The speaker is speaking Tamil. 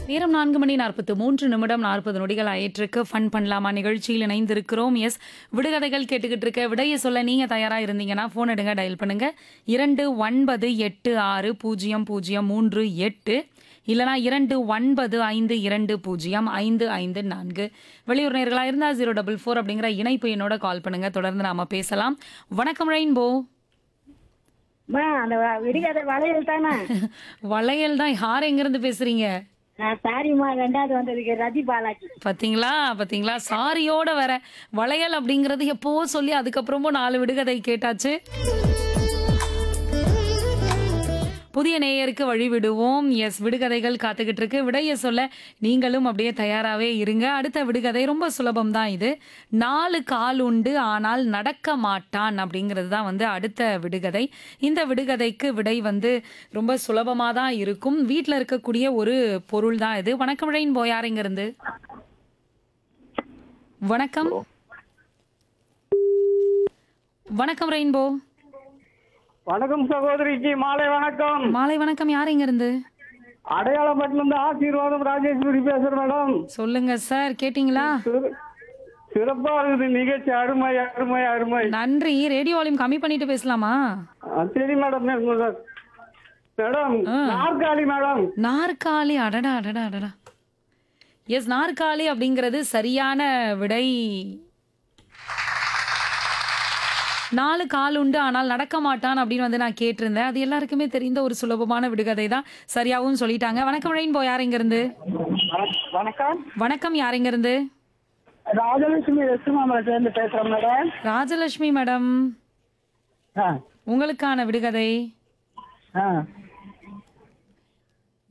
நேரம் நான்கு மணி நாற்பத்து மூன்று நிமிடம் நாற்பது நொடிகள் ஆயிட்டிருக்கு ஃபன் பண்ணலாமா நிகழ்ச்சியில் இணைந்திருக்கிறோம் எஸ் விடுகதைகள் கேட்டுக்கிட்டு இருக்க விடையை சொல்ல நீங்க தயாரா இருந்தீங்கன்னா ஃபோன் எடுங்க டயல் பண்ணுங்க இரண்டு ஒன்பது எட்டு ஆறு பூஜ்ஜியம் பூஜ்ஜியம் மூன்று எட்டு இல்லனா இரண்டு ஒன்பது ஐந்து இரண்டு பூஜ்ஜியம் ஐந்து ஐந்து நான்கு வெளியூர் நேர்களா இருந்தா ஜீரோ டபுள் ஃபோர் அப்படிங்கிற இணைப்பு என்னோட கால் பண்ணுங்க தொடர்ந்து நாம பேசலாம் வணக்கம் ரெயின்போ அம்மா, அந்த வ- விடுகதை வளையல் தானே வளையல் தான் யார் எங்கிருந்து பேசுறீங்க நான் சாரிம்மா ரெண்டாவது வந்ததுக்கு ரதி பாலாஜி பாத்தீங்களா பாத்தீங்களா சாரியோட வர வளையல் அப்படிங்கறது எப்போ சொல்லி அதுக்கப்புறமும் நாலு விடுகதை கேட்டாச்சு புதிய நேயருக்கு வழி விடுவோம் எஸ் விடுகதைகள் காத்துக்கிட்டு இருக்கு விடைய சொல்ல நீங்களும் அப்படியே தயாராகவே இருங்க அடுத்த விடுகதை ரொம்ப சுலபம் தான் இது நாலு கால் உண்டு ஆனால் நடக்க மாட்டான் அப்படிங்கிறது தான் வந்து அடுத்த விடுகதை இந்த விடுகதைக்கு விடை வந்து ரொம்ப சுலபமாக தான் இருக்கும் வீட்டில் இருக்கக்கூடிய ஒரு பொருள் தான் இது வணக்கம் ரெயின் போயாருங்க இருந்து வணக்கம் வணக்கம் ரெயின்போ வணக்கம் சகோதரிக்கு மாலை வணக்கம் மாலை வணக்கம் யார் இங்க இருந்து அடையாளப்பட்டிலிருந்து ஆசீர்வாதம் ராஜேஸ்வரி பேசுறேன் மேடம் சொல்லுங்க சார் கேட்டிங்களா சிற- சிறப்பா இருக்குது நிகழ்ச்சி அருமை அருமை அருமை நன்றி ரேடியோ வால்யூம் கம்மி பண்ணிட்டு பேசலாமா ஆ, சரி மேடம் மேடம் நாற்காலி மேடம் நாற்காலி அடடா அடடா அடடா எஸ் நாற்காலி அப்படிங்கிறது சரியான விடை நாலு கால் உண்டு ஆனால் நடக்க மாட்டான் அப்படின்னு வந்து நான் கேட்டிருந்தேன் அது எல்லாருக்குமே தெரிந்த ஒரு சுலபமான விடுகதை தான் சரியாகவும் சொல்லிட்டாங்க வணக்கம் ரெயின்போ யார் இங்க இருந்து வணக்கம் வணக்கம் யார் இங்க இருந்து ராஜலட்சுமி வெஸ்ட் மாமலத்துல இருந்து பேசுறேன் மேடம் ராஜலட்சுமி மேடம் ஆ, உங்களுக்கான விடுகதை ஆ.